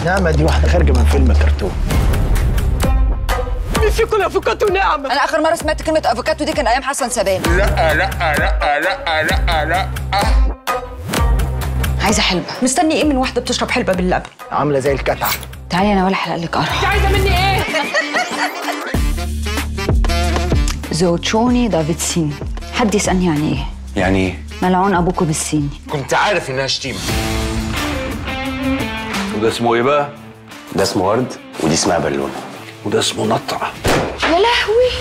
نعمة دي واحدة خارجة من فيلم كرتون مين فيكم الافوكاتو نعمه انا اخر مره سمعت كلمه افوكاتو دي كان ايام حسن سبان لا لا لا لا لا لا عايزه حلبه مستني ايه من واحده بتشرب حلبه باللبن عاملة زي الكتعة تعالي انا ولا حلق لك قرع عايزه مني ايه زوتشوني دافيدسين حد يسالني يعني ايه يعني ايه؟ ملعون ابوكوا بالصيني كنت عارف انها شتيمه وده اسمه ايه بقى؟ ده اسمه ورد ودي اسمها بالونه وده اسمه نطع يا لهوي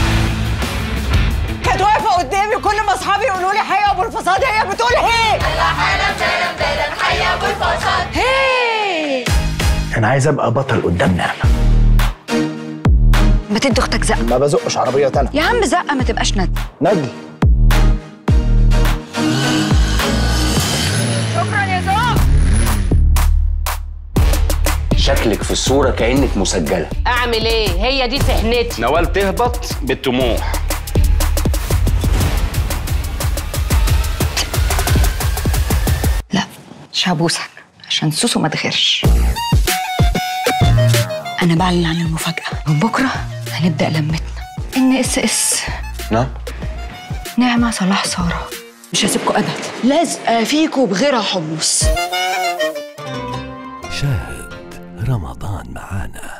كانت واقفه قدامي كل ما اصحابي يقولوا لي حي ابو الفصاد هي بتقول هي أنا عايز أبقى بطل قدام نعمة ما تدي اختك زقه ما بزقش عربيات أنا يا عم زقه ما تبقاش ند ندل شكلك في الصوره كانك مسجله اعمل ايه هي دي سحنتي نوال تهبط بالطموح لا مش هبوسك عشان سوسو ما تغيرش انا بعلن عن المفاجاه من بكره هنبدا لمتنا ان اس اس نعم نعمه صلاح ساره مش هسيبكوا ابدا لازقه فيكوا بغيرها حمص شاهد رمضان معانا